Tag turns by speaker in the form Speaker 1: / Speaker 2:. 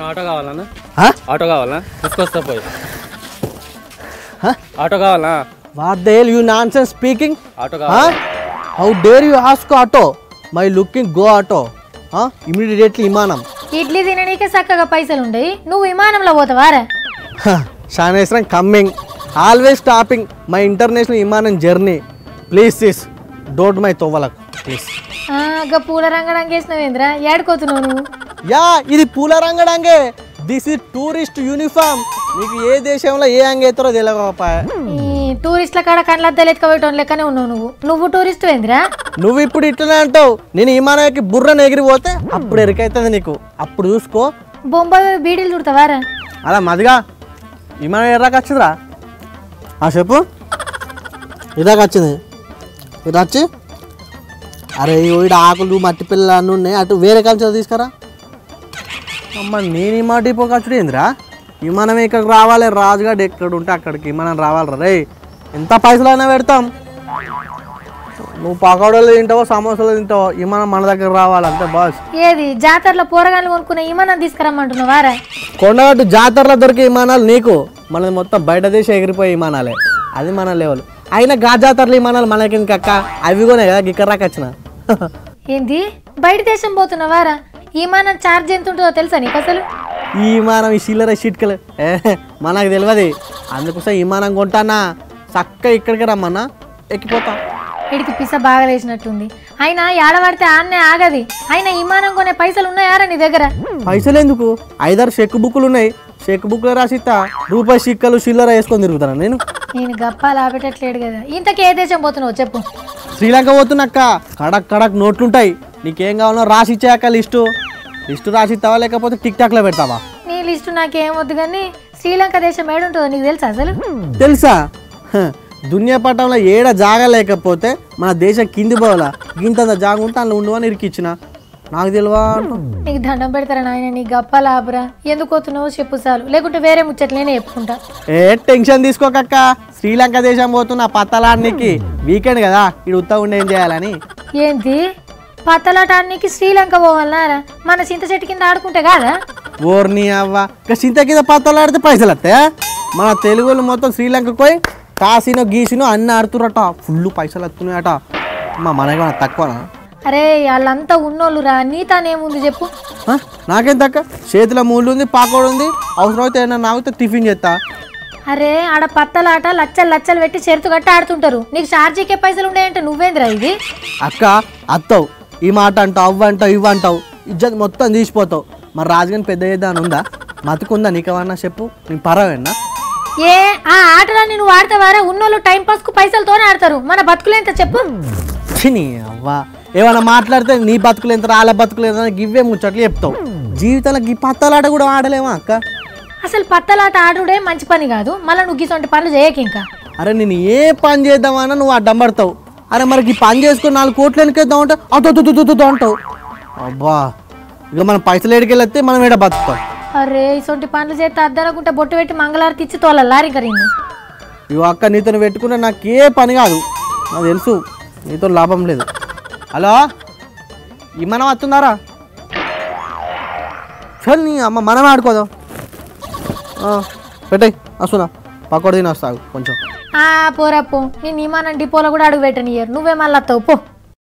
Speaker 1: Auto కావాలన్నా
Speaker 2: ఆ?
Speaker 1: Auto కావాలా తీసుకొస్తా పోయి
Speaker 2: Huh?
Speaker 1: ఆటో కావాలా
Speaker 2: what the hell you nonsense speaking
Speaker 1: auto కావాలా
Speaker 2: how dare you ask auto my looking go auto immediately విమానం
Speaker 3: ఇడ్లీ తిననీకే చక్కగా పైసలు ఉండయి నువ్వు విమానంలో పోతావారా
Speaker 2: శానేశ్వరం coming always stopping my international విమానం journey please this don't my తోవలకు ప్లీజ్
Speaker 3: గా పూల రంగడం వేసినవేంద్రా ఏడుకోతున్నావు నువ్వు
Speaker 2: యా ఇది పూల రంగడంగే దిస్ ఇస్ టూరిస్ట్ యూనిఫామ్ మీకు ఏ దేశంలో ఏ అంగేతారో తెలియకపోయా
Speaker 3: ఈ టూరిస్ట్ల కాడ కళ్ళద్దలు ఎత్తుకపోయటం లెక్కనే ఉన్నావు నువ్వు నువ్వు టూరిస్ట్ ఏంద్రా
Speaker 2: నువ్వు ఇప్పుడు ఇట్లనే అంటావు నేను విమానానికి బుర్రను ఎగిరిపోతే అప్పుడు ఎరికైతుంది నీకు అప్పుడు చూసుకో
Speaker 3: బొంబాయి బీడీలు చుడతావారా
Speaker 2: అలా మదిగా విమానం ఎర్రాక వచ్చిందిరా ఆ చెప్పు ఇదాక వచ్చింది ఇటు వచ్చి అరే ఈడ ఆకులు మట్టి పిల్లలు అన్నీ ఉన్నాయి అటు వేరే కల్చర్ తీసుకురా అమ్మ నేను ఈ మాట ఇప్పుడు ఖర్చుడు ఏందిరా విమానం ఇక్కడికి రావాలి రాజుగాడు ఎక్కడ ఉంటే అక్కడికి విమానం రావాలి రే ఎంత పైసలు అయినా పెడతాం నువ్వు పకోడలు తింటావో సమోసాలు తింటావో విమానం మన దగ్గర రావాలి అంతే బాస్
Speaker 3: ఏది జాతరలో పోరగాళ్ళు కొనుక్కునే విమానం తీసుకురమ్మంటున్నావారా
Speaker 2: కొండగట్టు జాతరలో దొరికే విమానాలు నీకు మనది మొత్తం బయట దేశం ఎగిరిపోయే విమానాలే అది మన లెవెల్ అయినా గా జాతరలు విమానాలు మనకి అక్క అవి కూడా కదా ఇక్కడ రాక వచ్చిన
Speaker 3: ఏంది బయట దేశం పోతున్నావారా విమానం ఛార్జ్ ఎంత ఉంటుందో తెలుసా నీకు అసలు
Speaker 2: ఈ విమానం ఈ చిల్లర షీట్కలు ఏ మనకు తెలియదు అందుకోసం విమానం కొంటానా చక్క ఇక్కడికి రమ్మన్నా ఎక్కిపోతాం
Speaker 3: వీడికి పిస బాగా లేచినట్టుంది అయినా ఏడబడితే ఆన్నే ఆగది అయినా విమానం కొనే పైసలు ఉన్నాయారా నీ దగ్గర
Speaker 2: పైసలు ఎందుకు ఐదారు చెక్ బుక్లు ఉన్నాయి చెక్ బుక్లో రాసిస్తా రూపాయి చిక్కలు చిల్లర వేసుకొని తిరుగుతాను నేను
Speaker 3: నేను గప్పాలు ఆపేటట్లేడు కదా ఇంతకీ ఏ దేశం పోతున్నావు చెప్పు
Speaker 2: శ్రీలంక పోతున్నక్క కడక్ కడక్ నోట్లుంటాయి నీకేం కావాలో రాసి ఇచ్చాక లిస్టు లిస్టు రాసి ఇస్తావా లేకపోతే టిక్ టాక్లో పెడతావా
Speaker 3: నీ లిస్టు నాకేం వద్దు కానీ శ్రీలంక దేశం ఏడుంటుందో నీకు తెలుసా అసలు
Speaker 2: తెలుసా హ, దునియా పటంలో ఏడ జాగా లేకపోతే మన దేశం కింది పోవాలా గింతంత జాగా ఉంటే అందులో ఉండవని ఇరికిచ్చిన నాకు తెలియవా అంటావు.
Speaker 3: నీకు దండం పెడతారా నాయన నీ గప్పాలు ఆపురా ఎందుకు పోతున్నావో చెప్పు చాలు లేకుంటే వేరే ముచ్చట్లేనే చెప్పుకుంటా
Speaker 2: ఏ టెన్షన్ తీసుకోకక్క శ్రీలంక దేశం పోతున్న పత్తలాడికి వీకెండ్ కదా ఇడు ఉత్తా ఉండి ఏం చేయాలని
Speaker 3: ఏంటి పత్తలాటానికి శ్రీలంక పోవాలన్నారా మన చింత చెట్టు కింద ఆడుకుంటే కాదా
Speaker 2: ఓర్ని అవ్వ ఇక చింత కింద పత్తలాడితే పైసలు వస్తాయా మన తెలుగు వాళ్ళు మొత్తం శ్రీలంకకు పోయి కాసినో గీసినో అన్ని ఆడుతురట ఫుల్ పైసలు వస్తున్నాయట మా మనకి తక్కువనా
Speaker 3: అరే వాళ్ళంతా ఉన్నోళ్ళురా నీతానేముంది చెప్పు
Speaker 2: ఆ? నాకేం తక్క చేతిలో ముళ్ళు ఉంది పాకోడు ఉంది అవసరం అయితే ఏమన్నా నాగితే టిఫిన్ చేస్తా
Speaker 3: అరే ఆడ పత్తలాట లచ్చలు లచ్చలు పెట్టి చెరుతు కట్టి ఆడుతుంటారు నీకు ఛార్జీకే పైసలు ఉండేయంటే నువ్వేంద్రా ఇది
Speaker 2: అక్క అత్తవు ఈ మాట అంటావు అవ్వ అంటావు ఇవ్వ అంటావు ఇజ్జత్ మొత్తం తీసిపోతావు మరి రాజుగాని పెద్ద చేద్దాని ఉందా మతుకుందా నీకేమన్నా చెప్పు నేను పర్వాలేనా
Speaker 3: ఏ ఆ ఆటలన్నీ నువ్వు ఆడతావారా ఉన్నోళ్ళు టైం పాస్ కు పైసలతోనే ఆడతారు మన బతుకులేంత చెప్పు
Speaker 2: నీ అవ్వ ఏమైనా మాట్లాడితే నీ బతుకులు ఎంత వాళ్ళ బతుకులు ఎంత అని గివ్వే ముచ్చట్లు చెప్తావు జీవితంలో ఈ పత్తలాట కూడా ఆడలేమా అక్క
Speaker 3: అసలు పత్తలాట ఆడుడే మంచి పని కాదు మళ్ళీ నువ్వు గిసొంటి పనులు చేయక ఇంకా
Speaker 2: అరే నేను ఏ పని చేద్దామన్నా నువ్వు అడ్డం పడతావు అరే మనకి ఈ పని చేసుకుని నాలుగు కోట్లు వెనకేద్దాం అంటే అతో అంటావు అబ్బా ఇక మనం పైసలు ఎడికెళ్ళి మనం ఏడ బతుకుతాం
Speaker 3: అరే ఇసొంటి పనులు చేస్తే అద్దనకుంటే బొట్టు పెట్టి మంగళారతి ఇచ్చి తోలల్లారి ఇంకా నిన్ను
Speaker 2: ఇవి అక్క నీతో పెట్టుకున్న నాకు ఏ పని కాదు నాకు తెలుసు నీతో లాభం లేదు హలో ఈ మనం వస్తున్నారా చల్ నీ అమ్మ మనం ఆడుకోదాం పెట్టాయి వస్తున్నా పకోడి తిని వస్తావు కొంచెం
Speaker 3: ఆ పోరా పో నేను విమానం డిపోలో కూడా అడుగు పెట్టనియరు నువ్వే మళ్ళీ వస్తావు పో